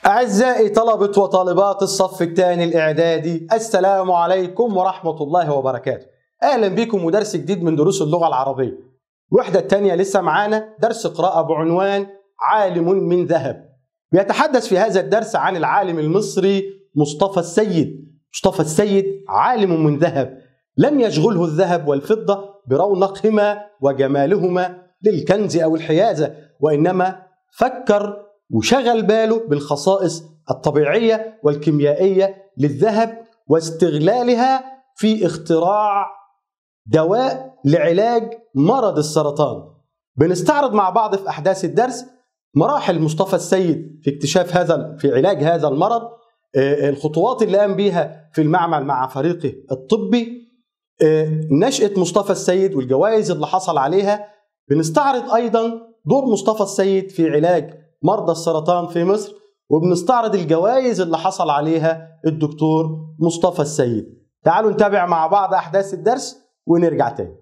أعزائي طلبة وطالبات الصف الثاني الإعدادي السلام عليكم ورحمة الله وبركاته أهلا بكم ودرس جديد من دروس اللغة العربية الوحدة الثانية لسه معانا درس قراءة بعنوان عالم من ذهب بيتحدث في هذا الدرس عن العالم المصري مصطفى السيد مصطفى السيد عالم من ذهب لم يشغله الذهب والفضة برونقهما وجمالهما للكنز أو الحيازة وإنما فكر وشغل باله بالخصائص الطبيعية والكيميائية للذهب واستغلالها في اختراع دواء لعلاج مرض السرطان بنستعرض مع بعض في أحداث الدرس مراحل مصطفى السيد في اكتشاف هذا في علاج هذا المرض الخطوات اللي قام بيها في المعمل مع فريقه الطبي نشأة مصطفى السيد والجوائز اللي حصل عليها بنستعرض أيضا دور مصطفى السيد في علاج مرضى السرطان في مصر وبنستعرض الجوائز اللي حصل عليها الدكتور مصطفى السيد تعالوا نتابع مع بعض أحداث الدرس ونرجع تاني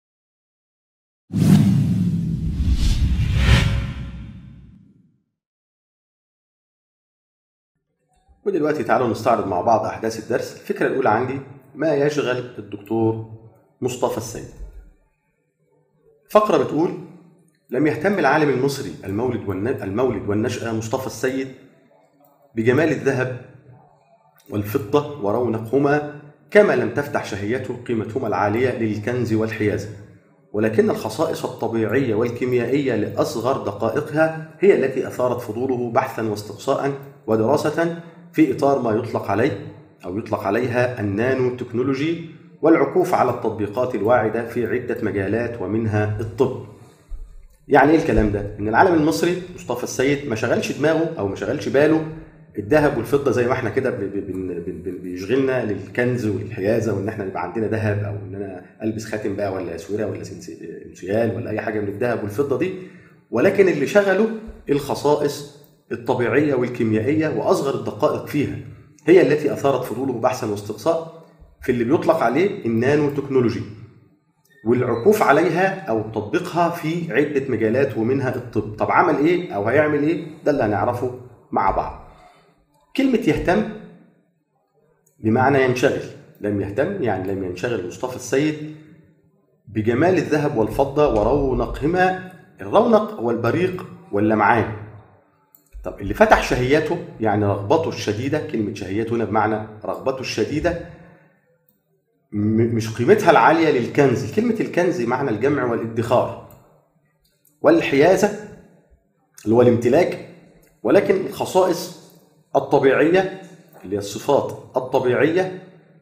ودلوقتي تعالوا نستعرض مع بعض أحداث الدرس الفكرة الأولى عندي ما يشغل الدكتور مصطفى السيد فقرة بتقول لم يهتم العالم المصري المولد المولد والنشأة مصطفى السيد بجمال الذهب والفضة ورونقهما كما لم تفتح شهيته قيمتهما العالية للكنز والحيازة ولكن الخصائص الطبيعية والكيميائية لأصغر دقائقها هي التي أثارت فضوله بحثا واستقصاء ودراسة في إطار ما يطلق عليه أو يطلق عليها النانو تكنولوجي والعكوف على التطبيقات الواعدة في عدة مجالات ومنها الطب يعني ايه الكلام ده؟ ان العالم المصري مصطفى السيد ما شغلش دماغه او ما شغلش باله الذهب والفضه زي ما احنا كده بيشغلنا للكنز والحيازه وان احنا يبقى عندنا ذهب او ان انا البس خاتم بقى ولا اسوره ولا سنسيال ولا اي حاجه من الذهب والفضه دي ولكن اللي شغله الخصائص الطبيعيه والكيميائيه واصغر الدقائق فيها هي التي اثارت فضوله بحثا واستقصاء في اللي بيطلق عليه النانو تكنولوجي والعكوف عليها او تطبيقها في عده مجالات ومنها الطب طب عمل ايه او هيعمل ايه ده اللي هنعرفه مع بعض كلمه يهتم بمعنى ينشغل لم يهتم يعني لم ينشغل مصطفى السيد بجمال الذهب والفضه ورونقهما الرونق هو البريق واللمعان طب اللي فتح شهيته يعني رغبته الشديده كلمه شهيته هنا بمعنى رغبته الشديده مش قيمتها العاليه للكنز كلمه الكنز معنى الجمع والادخار والحيازه اللي هو الامتلاك ولكن الخصائص الطبيعيه اللي هي الصفات الطبيعيه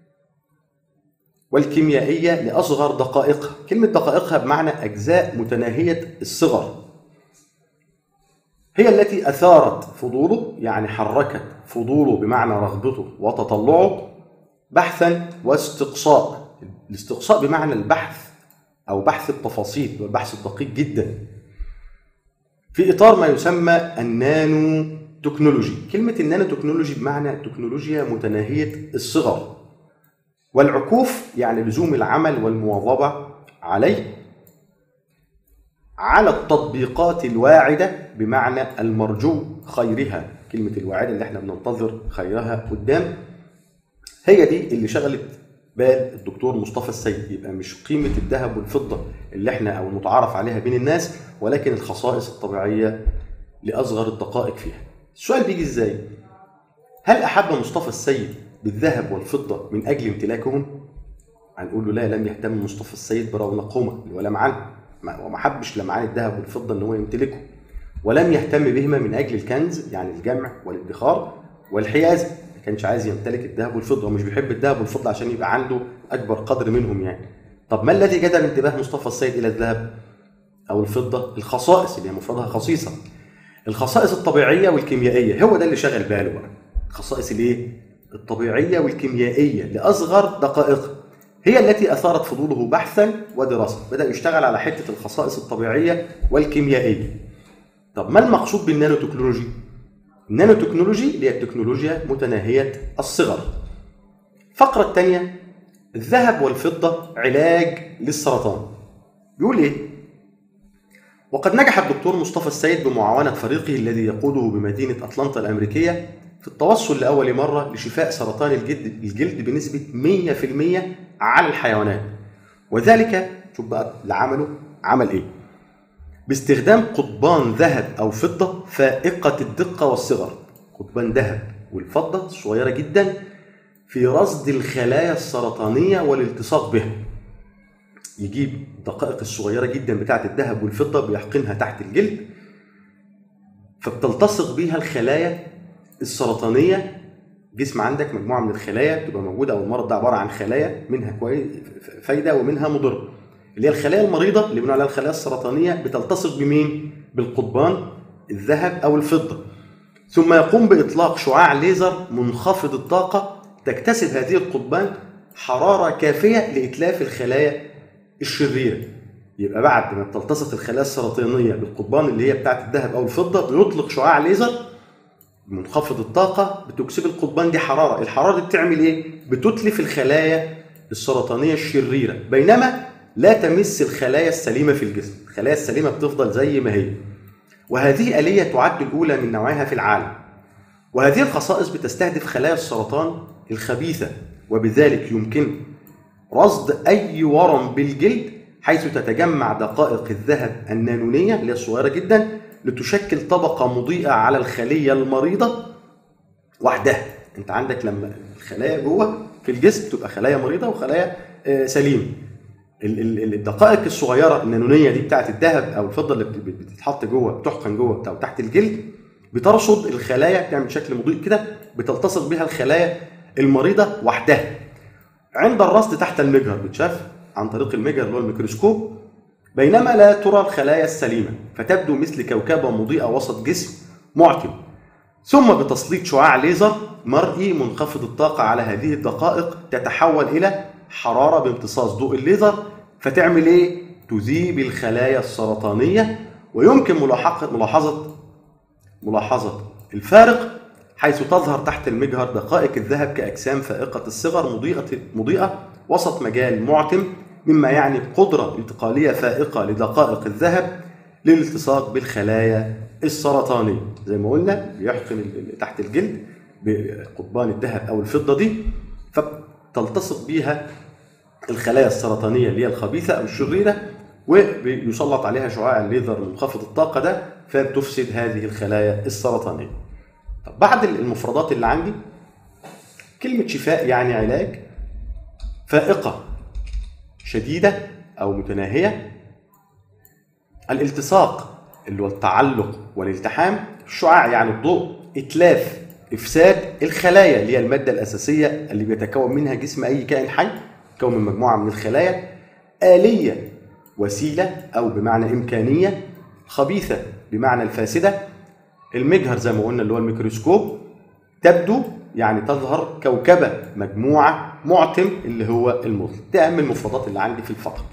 والكيميائيه لاصغر دقائقها كلمه دقائقها بمعنى اجزاء متناهيه الصغر هي التي اثارت فضوله يعني حركت فضوله بمعنى رغبته وتطلعه بحثا واستقصاء الاستقصاء بمعنى البحث او بحث التفاصيل والبحث الدقيق جدا في اطار ما يسمى النانو تكنولوجي كلمه النانو تكنولوجي بمعنى تكنولوجيا متناهيه الصغر والعكوف يعني لزوم العمل والمواظبه عليه على التطبيقات الواعده بمعنى المرجو خيرها كلمه الواعده اللي احنا بننتظر خيرها قدام هي دي اللي شغلت بال الدكتور مصطفى السيد يبقى مش قيمة الذهب والفضة اللي احنا أو المتعارف عليها بين الناس ولكن الخصائص الطبيعية لأصغر الدقائق فيها السؤال بيجي ازاي هل أحب مصطفى السيد بالذهب والفضة من أجل امتلاكهم هنقول له لا لم يهتم مصطفى السيد برونقهما ولا معان وما حبش لمعان الذهب والفضة ان هو يمتلكه ولم يهتم بهما من أجل الكنز يعني الجمع والادخار والحيازة ما كانش عايز يمتلك الذهب والفضه ومش بيحب الذهب والفضه عشان يبقى عنده اكبر قدر منهم يعني طب ما الذي جذب انتباه مصطفى السيد الى الذهب او الفضه الخصائص اللي هي مفردها خصيصه الخصائص الطبيعيه والكيميائيه هو ده اللي شغل باله بقى الخصائص الايه الطبيعيه والكيميائيه لاصغر دقائقها هي التي اثارت فضوله بحثا ودراسه بدا يشتغل على حته الخصائص الطبيعيه والكيميائيه طب ما المقصود بالنانو تكنولوجي النانو تكنولوجي اللي هي التكنولوجيا متناهية الصغر الفقرة الثانية الذهب والفضة علاج للسرطان بيقول ايه وقد نجح الدكتور مصطفى السيد بمعاونة فريقه الذي يقوده بمدينة أطلنطا الأمريكية في التوصل لأول مرة لشفاء سرطان الجلد الجلد بنسبة 100% على الحيوانات وذلك شوف بقى اللي عمله عمل إيه باستخدام قضبان ذهب أو فضة فائقة الدقة والصغر قضبان ذهب والفضة صغيرة جدا في رصد الخلايا السرطانية والالتصاق بها يجيب الدقائق الصغيرة جدا بتاعة الذهب والفضة بيحقنها تحت الجلد فبتلتصق بيها الخلايا السرطانية جسم عندك مجموعة من الخلايا بتبقى موجودة أو المرض ده عبارة عن خلايا منها كويس فايدة ومنها مضرة اللي هي الخلايا المريضة اللي بنقول عليها الخلايا السرطانية بتلتصق بمين؟ بالقضبان الذهب أو الفضة ثم يقوم بإطلاق شعاع ليزر منخفض الطاقة تكتسب هذه القضبان حرارة كافية لإتلاف الخلايا الشريرة يبقى بعد ما بتلتصق الخلايا السرطانية بالقضبان اللي هي بتاعت الذهب أو الفضة بيطلق شعاع ليزر منخفض الطاقة بتكسب القضبان دي حرارة الحرارة دي بتعمل إيه؟ بتتلف الخلايا السرطانية الشريرة بينما لا تمس الخلايا السليمة في الجسم الخلايا السليمة بتفضل زي ما هي وهذه آلية تعد الأولى من نوعها في العالم وهذه الخصائص بتستهدف خلايا السرطان الخبيثة وبذلك يمكن رصد أي ورم بالجلد حيث تتجمع دقائق الذهب النانونية اللي هي الصغيرة جدا لتشكل طبقة مضيئة على الخلية المريضة وحدها انت عندك لما الخلايا جوه في الجسم تبقى خلايا مريضة وخلايا آه، سليمة ال- ال- الدقائق الصغيره النانونيه دي بتاعت الذهب او الفضه اللي بت- بتتحط جوه بتحقن جوه بتاع تحت الجلد بترصد الخلايا تعمل شكل مضيء كده بتلتصق بها الخلايا المريضه وحدها عند الرصد تحت المجهر بتشاف عن طريق المجهر اللي هو الميكروسكوب بينما لا ترى الخلايا السليمه فتبدو مثل كوكبه مضيئه وسط جسم معتم ثم بتسليط شعاع ليزر مرئي منخفض الطاقة على هذه الدقائق تتحول إلى حرارة بامتصاص ضوء الليزر فتعمل إيه؟ تذيب الخلايا السرطانية ويمكن ملاحقة ملاحظة ملاحظة الفارق حيث تظهر تحت المجهر دقائق الذهب كأجسام فائقة الصغر مضيئة مضيئة وسط مجال معتم مما يعني قدرة انتقالية فائقة لدقائق الذهب للالتصاق بالخلايا السرطانية زي ما قلنا بيحقن ال- تحت الجلد بقضبان الذهب أو الفضة دي فبتلتصق بيها الخلايا السرطانية اللي هي الخبيثة أو الشريرة وبيسلط عليها شعاع الليزر منخفض الطاقة ده فبتفسد هذه الخلايا السرطانية طب بعد المفردات اللي عندي كلمة شفاء يعني علاج فائقة شديدة أو متناهية الالتصاق اللي هو التعلق والالتحام الشعاع يعني الضوء إتلاف إفساد الخلايا اللي هي المادة الأساسية اللي بيتكون منها جسم أي كائن حي يتكون من مجموعة من الخلايا آلية وسيلة أو بمعنى إمكانية خبيثة بمعنى الفاسدة المجهر زي ما قلنا اللي هو الميكروسكوب تبدو يعني تظهر كوكبة مجموعة معتم اللي هو المطلق ده أهم المفردات اللي عندي في الفقرة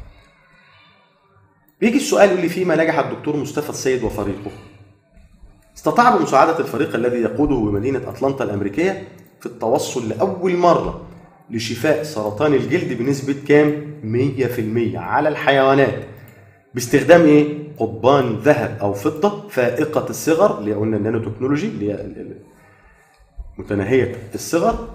بيجي السؤال اللي فيه ما نجح الدكتور مصطفى السيد وفريقه استطاع بمساعدة الفريق الذي يقوده بمدينة أطلنطا الأمريكية في التوصل لأول مرة لشفاء سرطان الجلد بنسبة كام؟ 100% على الحيوانات باستخدام ايه؟ قضبان ذهب او فضه فائقه الصغر اللي قلنا النانو تكنولوجي اللي هي ال- ال- متناهيه الصغر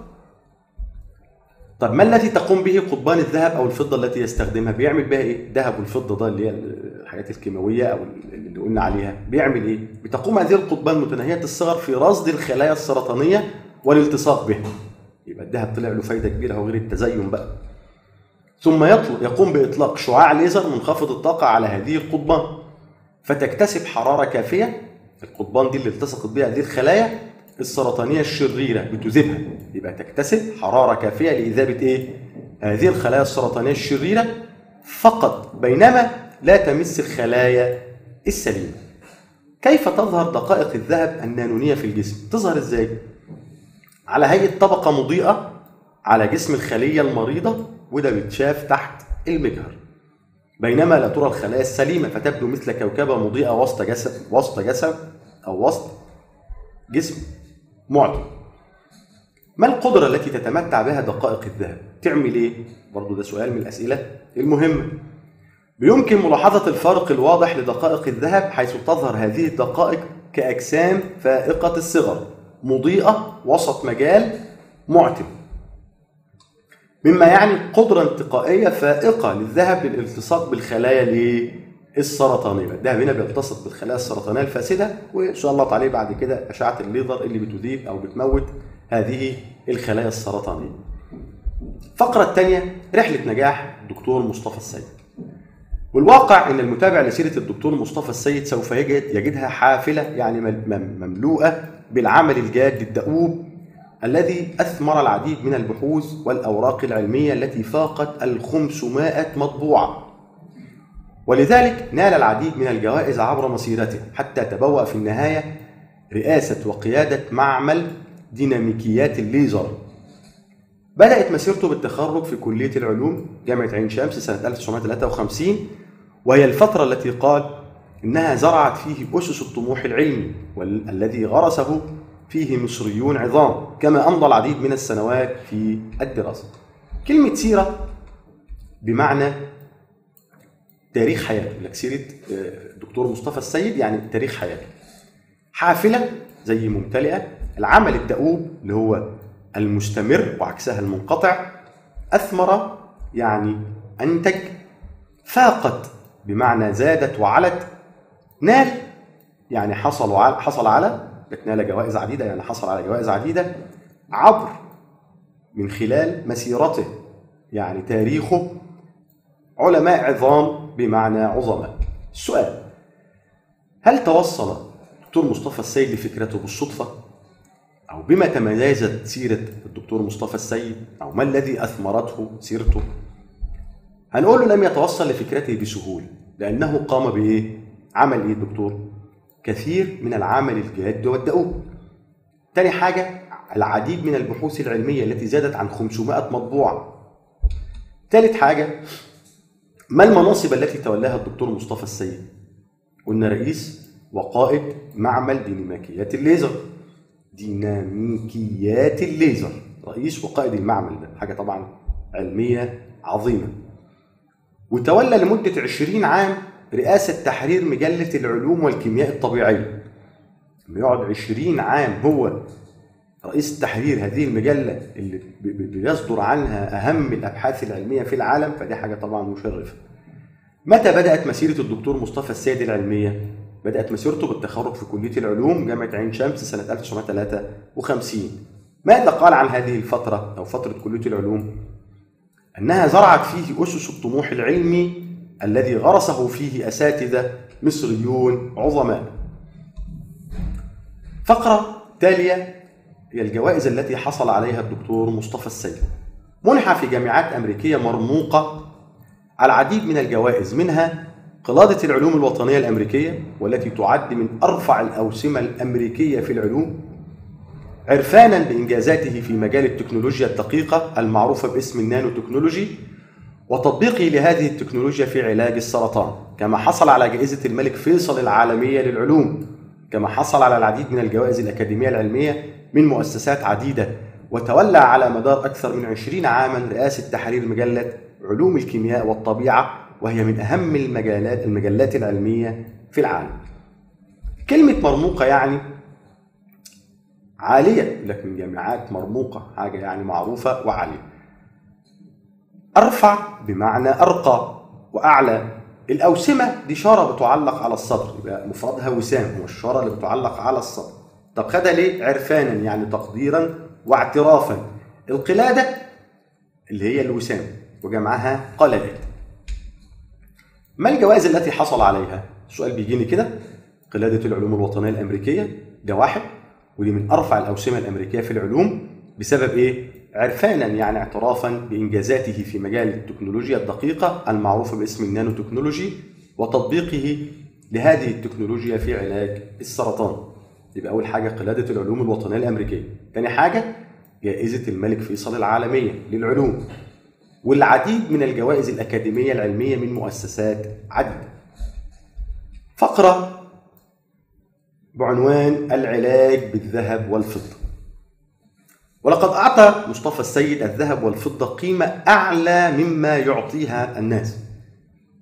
طب ما التي تقوم به قضبان الذهب او الفضه التي يستخدمها؟ بيعمل بها ايه؟ الذهب والفضه ده اللي هي الحاجات الكيماويه او اللي قلنا عليها، بيعمل ايه؟ بتقوم هذه القضبان متناهيه الصغر في رصد الخلايا السرطانيه والالتصاق بها. يبقى الذهب طلع له فايده كبيره وغير التزين بقى. ثم يطلق يقوم باطلاق شعاع ليزر منخفض الطاقه على هذه القضبان فتكتسب حراره كافيه القضبان دي اللي التصقت بها هذه الخلايا السرطانيه الشريره بتذيبها يبقى تكتسب حراره كافيه لاذابه ايه؟ هذه الخلايا السرطانيه الشريره فقط بينما لا تمس الخلايا السليمه. كيف تظهر دقائق الذهب النانونيه في الجسم؟ تظهر ازاي؟ على هيئه طبقه مضيئه على جسم الخليه المريضه وده بيتشاف تحت المجهر. بينما لا ترى الخلايا السليمه فتبدو مثل كوكبه مضيئه وسط جسد وسط جسد او وسط جسم معدم. ما القدره التي تتمتع بها دقائق الذهب؟ تعمل ايه؟ برضه ده سؤال من الاسئله المهمه. يمكن ملاحظة الفارق الواضح لدقائق الذهب حيث تظهر هذه الدقائق كأجسام فائقة الصغر مضيئة وسط مجال معتم مما يعني قدرة انتقائية فائقة للذهب للالتصاق بالخلايا السرطانية الذهب هنا بيلتصق بالخلايا السرطانية الفاسدة وإن شاء الله تعالى بعد كده أشعة الليزر اللي بتذيب أو بتموت هذه الخلايا السرطانية الفقرة الثانية رحلة نجاح الدكتور مصطفى السيد والواقع ان المتابع لسيره الدكتور مصطفى السيد سوف يجد يجدها حافله يعني مملوءه بالعمل الجاد الدؤوب الذي اثمر العديد من البحوث والاوراق العلميه التي فاقت الخمسمائة مطبوعه ولذلك نال العديد من الجوائز عبر مسيرته حتى تبوأ في النهايه رئاسه وقياده معمل ديناميكيات الليزر بدأت مسيرته بالتخرج في كلية العلوم جامعة عين شمس سنة 1953 وهي الفترة التي قال إنها زرعت فيه أسس الطموح العلمي والذي غرسه فيه مصريون عظام كما أمضى العديد من السنوات في الدراسة كلمة سيرة بمعنى تاريخ حياته لك سيرة الدكتور مصطفى السيد يعني تاريخ حياته حافلة زي ممتلئة العمل الدؤوب اللي هو المستمر وعكسها المنقطع أثمر يعني أنتج فاقت بمعنى زادت وعلت نال يعني حصل على حصل على نال جوائز عديدة يعني حصل على جوائز عديدة عبر من خلال مسيرته يعني تاريخه علماء عظام بمعنى عظماء السؤال هل توصل دكتور مصطفى السيد لفكرته بالصدفة أو بما تميزت سيرة الدكتور مصطفى السيد أو ما الذي أثمرته سيرته هنقول له لم يتوصل لفكرته بسهولة لأنه قام بإيه؟ عمل إيه الدكتور؟ كثير من العمل الجاد والدؤوب تاني حاجة العديد من البحوث العلمية التي زادت عن 500 مطبوعة ثالث حاجة ما المناصب التي تولاها الدكتور مصطفى السيد؟ قلنا رئيس وقائد معمل ديناميكيات الليزر ديناميكيات الليزر رئيس وقائد المعمل ده حاجة طبعا علمية عظيمة وتولى لمدة 20 عام رئاسة تحرير مجلة العلوم والكيمياء الطبيعية لما يقعد 20 عام هو رئيس تحرير هذه المجلة اللي بيصدر عنها أهم الأبحاث العلمية في العالم فدي حاجة طبعا مشرفة متى بدأت مسيرة الدكتور مصطفى السيد العلمية؟ بدأت مسيرته بالتخرج في كلية العلوم جامعة عين شمس سنة 1953 ماذا قال عن هذه الفترة أو فترة كلية العلوم؟ أنها زرعت فيه أسس الطموح العلمي الذي غرسه فيه أساتذة مصريون عظماء فقرة تالية هي الجوائز التي حصل عليها الدكتور مصطفى السيد منح في جامعات أمريكية مرموقة العديد من الجوائز منها قلادة العلوم الوطنية الأمريكية والتي تعد من أرفع الأوسمة الأمريكية في العلوم عرفانا بإنجازاته في مجال التكنولوجيا الدقيقة المعروفة باسم النانو تكنولوجي وتطبيقه لهذه التكنولوجيا في علاج السرطان كما حصل على جائزة الملك فيصل العالمية للعلوم كما حصل على العديد من الجوائز الأكاديمية العلمية من مؤسسات عديدة وتولى على مدار أكثر من عشرين عاما رئاسة تحرير مجلة علوم الكيمياء والطبيعة وهي من أهم المجالات المجلات العلمية في العالم كلمة مرموقة يعني عالية لكن جامعات مرموقة حاجة يعني معروفة وعالية أرفع بمعنى أرقى وأعلى الأوسمة دي شارة بتعلق على الصدر يبقى مفردها وسام هو الشارة اللي بتعلق على الصدر طب خدها ليه؟ عرفانا يعني تقديرا واعترافا القلادة اللي هي الوسام وجمعها قلدات ما الجوائز التي حصل عليها؟ السؤال بيجيني كده قلادة العلوم الوطنية الأمريكية ده واحد ودي من أرفع الأوسمة الأمريكية في العلوم بسبب إيه؟ عرفانا يعني اعترافا بإنجازاته في مجال التكنولوجيا الدقيقة المعروفة باسم النانو تكنولوجي وتطبيقه لهذه التكنولوجيا في علاج السرطان يبقى أول حاجة قلادة العلوم الوطنية الأمريكية ثاني حاجة جائزة الملك فيصل العالمية للعلوم والعديد من الجوائز الأكاديمية العلمية من مؤسسات عديدة فقرة بعنوان العلاج بالذهب والفضة ولقد أعطى مصطفى السيد الذهب والفضة قيمة أعلى مما يعطيها الناس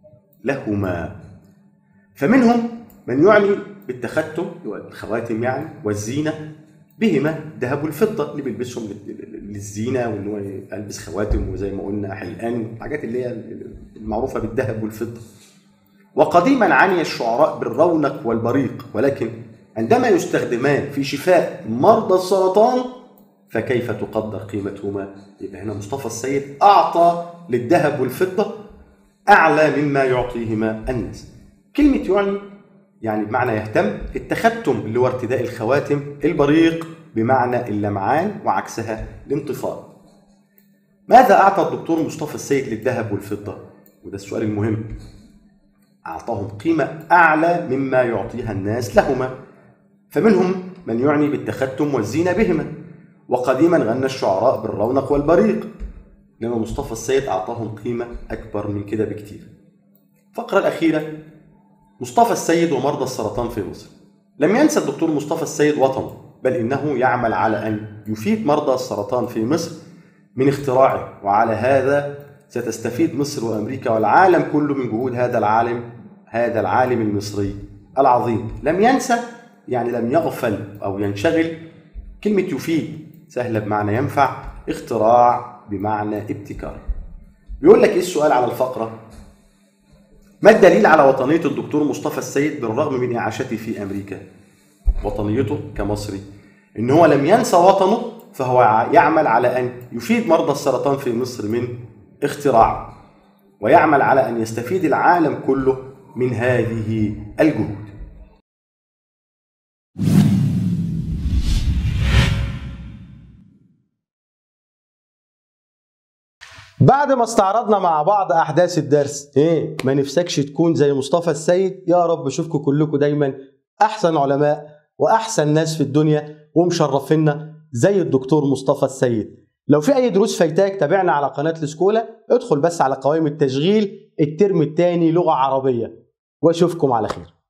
لهما فمنهم من يعني بالتختم الخواتم يعني والزينة بهما الذهب والفضة اللي بيلبسهم للزينة وان هو يلبس خواتم وزي ما قلنا حلقان الحاجات اللي هي المعروفة بالذهب والفضة وقديما عني الشعراء بالرونق والبريق ولكن عندما يستخدمان في شفاء مرضى السرطان فكيف تقدر قيمتهما يبقى هنا مصطفى السيد أعطى للذهب والفضة أعلى مما يعطيهما الناس كلمة يعني يعني بمعنى يهتم التختم اللي هو ارتداء الخواتم البريق بمعنى اللمعان وعكسها الانطفاء ماذا أعطى الدكتور مصطفى السيد للذهب والفضة وده السؤال المهم أعطاهم قيمة أعلى مما يعطيها الناس لهما فمنهم من يعني بالتختم والزينة بهما وقديما غنى الشعراء بالرونق والبريق لما مصطفى السيد أعطاهم قيمة أكبر من كده بكتير الفقرة الأخيرة مصطفى السيد ومرضى السرطان في مصر لم ينسى الدكتور مصطفى السيد وطنه بل إنه يعمل على أن يفيد مرضى السرطان في مصر من اختراعه وعلى هذا ستستفيد مصر وأمريكا والعالم كله من جهود هذا العالم هذا العالم المصري العظيم لم ينسى يعني لم يغفل أو ينشغل كلمة يفيد سهلة بمعنى ينفع اختراع بمعنى ابتكار بيقول لك ايه السؤال على الفقرة ما الدليل على وطنية الدكتور مصطفى السيد بالرغم من إعاشته في أمريكا وطنيته كمصري إن هو لم ينسى وطنه فهو يعمل على أن يفيد مرضى السرطان في مصر من اختراع ويعمل على أن يستفيد العالم كله من هذه الجهود بعد ما استعرضنا مع بعض احداث الدرس ايه ما نفسكش تكون زي مصطفى السيد يا رب اشوفكم كلكم دايما احسن علماء واحسن ناس في الدنيا ومشرفينا زي الدكتور مصطفى السيد لو في اي دروس فايتاك تابعنا على قناه الاسكولا ادخل بس على قوائم التشغيل الترم الثاني لغه عربيه واشوفكم على خير